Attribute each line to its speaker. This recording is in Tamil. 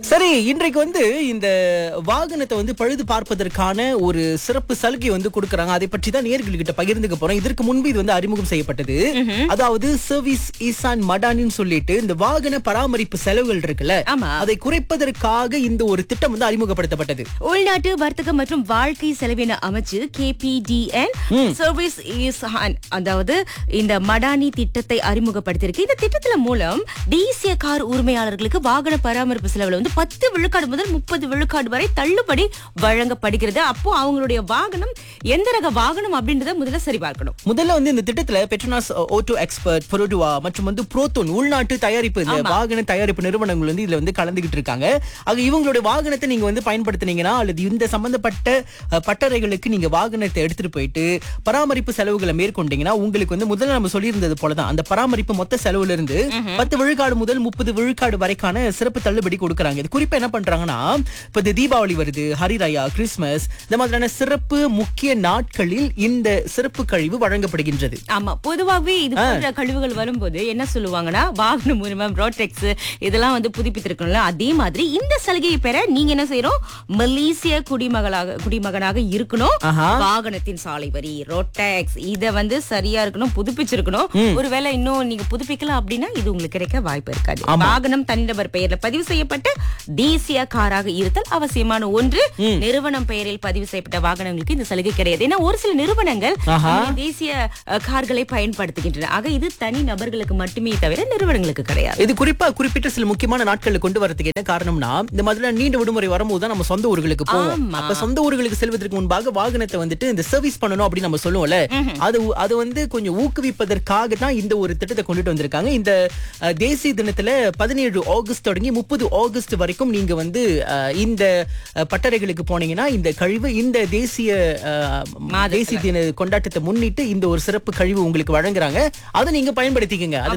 Speaker 1: சரி இன்றைக்கு வந்து இந்த வாகனத்தை வந்து பழுது பார்ப்பதற்கான ஒரு சிறப்பு சலுகை வந்து கொடுக்கறாங்க அதை பற்றி தான் நேர்கள்கிட்ட பகிர்ந்துக்க போறோம் இதற்கு முன்பு இது வந்து அறிமுகம் செய்யப்பட்டது அதாவது சர்வீஸ் ஈசான் மடானின்னு சொல்லிட்டு இந்த வாகன பராமரிப்பு செலவுகள் இருக்குல்ல
Speaker 2: ஆமா.
Speaker 1: அதை குறைப்பதற்காக இந்த ஒரு திட்டம் வந்து அறிமுகப்படுத்தப்பட்டது
Speaker 2: உள்நாட்டு வர்த்தக மற்றும் வாழ்க்கை செலவின அமைச்சு கேபிடிஎன் சர்வீஸ் இஸ் அதாவது இந்த மடானி திட்டத்தை அறிமுகப்படுத்தியிருக்கு இந்த திட்டத்துல மூலம் தேசிய கார் உரிமையாளர்களுக்கு வாகன பராமரிப்பு செலவுல வந்து பத்து விழுக்காடு முதல் முப்பது விழுக்காடு வரை தள்ளுபடி வழங்கப்படுகிறது அப்போ அவங்களுடைய வாகனம் எந்த ரக வாகனம் அப்படின்றத முதல்ல சரி பார்க்கணும்
Speaker 1: முதல்ல வந்து இந்த திட்டத்துல பெட்ரோனாஸ் ஓட்டோ எக்ஸ்பர்ட் பொரோடுவா மற்றும் வந்து புரோத்தோன் உள்நாட்டு தயாரிப்பு இந்த வாகன தயாரிப்பு நிறுவனங்கள் வந்து இதுல வந்து கலந்துகிட்டு இருக்காங்க ஆக இவங்களுடைய வாகனத்தை நீங்க வந்து பயன்படுத்துனீங்கன்னா அல்லது இந்த சம்பந்தப்பட்ட அஹ், பட்டறைகளுக்கு நீங்க வாகனத்தை எடுத்துட்டு போயிட்டு பராமரிப்பு செலவுகளை மேற்கொண்டீங்கன்னா உங்களுக்கு வந்து முதல்ல நம்ம சொல்லியிருந்தது போலதான் அந்த பராமரிப்பு மொத்த செலவுல இருந்து பத்து விழுக்காடு முதல் முப்பது விழுக்காடு வரைக்கான சிறப்பு தள்ளுபடி கொடுக்கறாங்க இது குறிப்பா என்ன பண்றாங்கன்னா இப்ப இந்த தீபாவளி வருது ஹரிராயா கிறிஸ்மஸ் இந்த மாதிரியான சிறப்பு முக்கிய நாட்களில் இந்த சிறப்பு கழிவு வழங்கப்படுகின்றது
Speaker 2: ஆமா பொதுவாகவே இது போன்ற கழிவுகள் வரும்போது என்ன சொல்லுவாங்கன்னா வாகன உரிமம் ரோட்டெக்ஸ் இதெல்லாம் வந்து புதுப்பித்திருக்கணும்ல அதே மாதிரி இந்த சலுகையை பெற நீங்க என்ன செய்யணும் மலேசிய குடிமகளாக குடிமகனாக இருக்கணும்
Speaker 1: ஆஹா.
Speaker 2: வாகனத்தின் சாலை வரி ரோட்டெக்ஸ் இத வந்து சரியா இருக்கணும் புதுப்பிச்சிருக்கணும் ஒருவேளை இன்னும் நீங்க புதுப்பிக்கலாம் அப்படின்னா இது உங்களுக்கு கிடைக்க வாய்ப்பு இருக்காது வாகனம் தனிநபர் பெயர்ல பதிவு செய்யப்பட்ட தேசிய காராக இருத்தல் அவசியமான ஒன்று நிறுவனம் பெயரில் பதிவு செய்யப்பட்ட வாகனங்களுக்கு இந்த சலுகை கிடையாது ஏன்னா ஒரு சில நிறுவனங்கள்
Speaker 1: ஆஹா.
Speaker 2: இந்த தேசிய அஹ், கார்களை பயன்படுத்துகின்றன ஆக இது தனி நபர்களுக்கு மட்டுமே தவிர நிறுவனங்களுக்கு கிடையாது
Speaker 1: இது குறிப்பா குறிப்பிட்ட சில முக்கியமான நாட்கள்ல கொண்டு வரதுக்கு என்ன காரணம்னா இந்த மாதிரி நீண்ட விடுமுறை வரும்போது தான் நம்ம சொந்த ஊர்களுக்கு போவோம்
Speaker 2: ஆமா.
Speaker 1: அப்ப சொந்த ஊர்களுக்கு செல்வதற்கு முன்பாக வாகனத்தை வந்துட்டு இந்த சர்வீஸ் பண்ணணும் அப்படின்னு நம்ம சொல்லுவோம்ல அது அது வந்து கொஞ்சம் ஊக்குவிப்பதற்காக தான் இந்த ஒரு திட்டத்தை கொண்டுட்டு வந்திருக்காங்க இந்த அஹ், தேசிய தினத்துல பதினேழு ஆகஸ்ட் தொடங்கி முப்பது ஆகஸ்ட் வரைக்கும் நீங்க வந்து அஹ், இந்த அஹ், பட்டறைகளுக்கு போனீங்கன்னா இந்த கழிவு இந்த தேசிய அஹ்,
Speaker 2: மாதத்துல.
Speaker 1: தேசிய தின கொண்டாட்டத்தை முன்னிட்டு இந்த ஒரு சிறப்பு கழிவு உங்களுக்கு வழங்குறாங்க அதை நீங்க பயன்படுத்திக்கங்க அது